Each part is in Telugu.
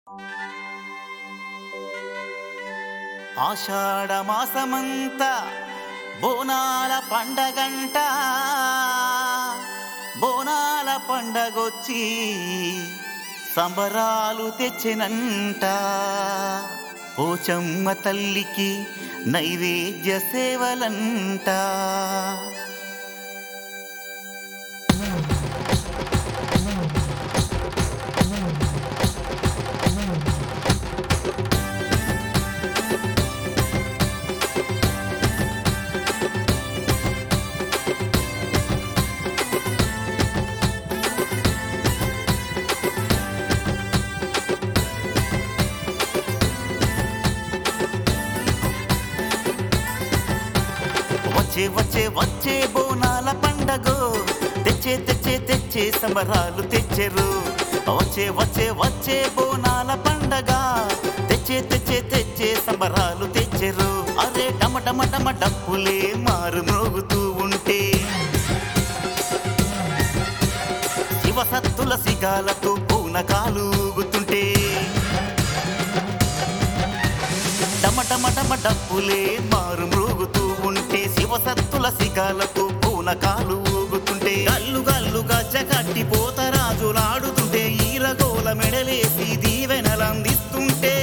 ఆషాఢ మాసమంతా బోనాల పండగంట బోనాల పండగొచ్చి సంబరాలు తెచ్చినంట పోచమ్మ తల్లికి నైవేద్య సేవలంట వచ్చే వచ్చే వచ్చే బోనాల పండగో తెచ్చే తెచ్చే తెచ్చే సంబరాలు తెచ్చెరు వచ్చే వచ్చే వచ్చే బోనాల పండగ తెచ్చే తెచ్చే తెచ్చే సంబరాలు తెచ్చెరు అరే డమ డమ డమ డప్పులే మారు మ్రోగుతూ ఉంటే శివసత్తుల సిగాలతో పూనకాలు ఊగుతుంటే డమ డమ డమ డప్పులే మారు మ్రోగుతూ ఉంటే శివసత్తుల సిగాలతో పూనకాలు ఊగుతుంటే గల్లు గల్లుగా చకట్టి పోతరాజులాడుతుంటే ఈరగోల మెడలేసి దీవెనలందిస్తుంటే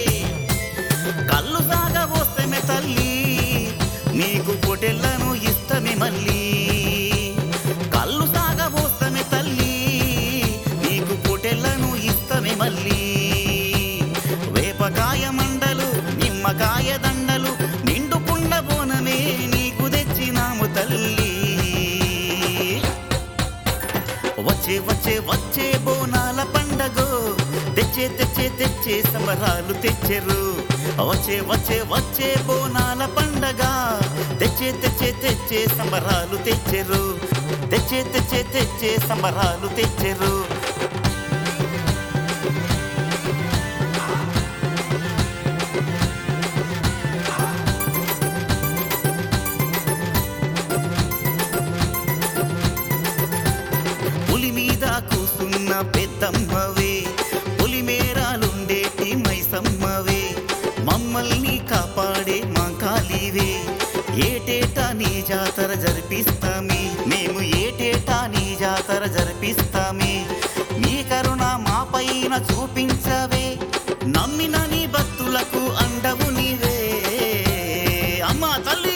కళ్ళు సాగబోస్తమే తల్లి నీకు పొటెల్లను ఇస్తమే మళ్ళీ కళ్ళు సాగబోస్తమే తల్లి నీకు పొటెల్లను ఇస్తమే మళ్ళీ వేపకాయ మండలు నిమ్మకాయ దండలు నిండుకుండ బోనమే నీకు తెచ్చినాము తల్లి వచ్చే వచ్చే వచ్చే బోనాల పండగో తెచ్చే తెచ్చే తెచ్చే సంబరాలు తెచ్చెరు వచ్చే వచ్చే వచ్చే బోనాల పండగ తెచ్చే తెచ్చే తెచ్చే సంబరాలు తెచ్చెరు తెచ్చే తెచ్చే తెచ్చే సంబరాలు తెచ్చెరు పులి మీద కూసున్న పెద్దమ్మవే పులి మేరాలుండేటి మైసమ్మవే మమ్మల్ని కాపాడే మా కాలివే ఏటేటా నీ జాతర జరిపిస్తామే మేము ఏటేటా నీ జాతర జరిపిస్తామే నీ కరుణ మా పైన చూపించవే నమ్మిన నీ భక్తులకు అండవు నీవే అమ్మా తల్లి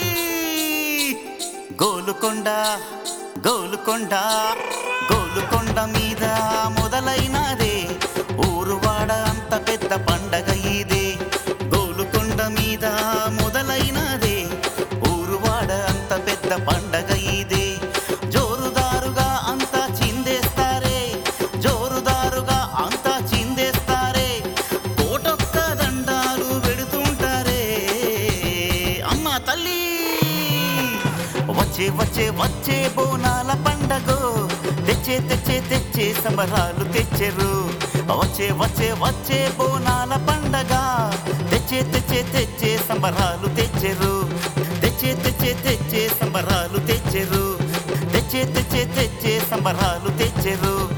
గోలుకొండ గోలుకొండ గోలుకొండ మీద మొదలైనదే ఊరువాడ అంత పెద్ద పండగ ఇదే గోలుకొండ మీద మొదలైనదే ఊరువాడ అంత పెద్ద పండగ ఇదే జోరుదారుగా అంతా చిందేస్తారే జోరుదారుగా అంతా చిందేస్తారే కోటొక్క దండాలు పెడుతుంటారే అమ్మ తల్లి వచ్చే వచ్చే వచ్చే బోనాల పండగో తెచ్చే తెచ్చే తెచ్చే సంబరాలు తెచ్చెరు వచ్చే వచ్చే వచ్చే బోనాల పండగ తెచ్చే తెచ్చే తెచ్చే సంబరాలు తెచ్చెరు తెచ్చే తెచ్చే తెచ్చే సంబరాలు తెచ్చెరు తెచ్చే తెచ్చే తెచ్చే సంబరాలు తెచ్చెరు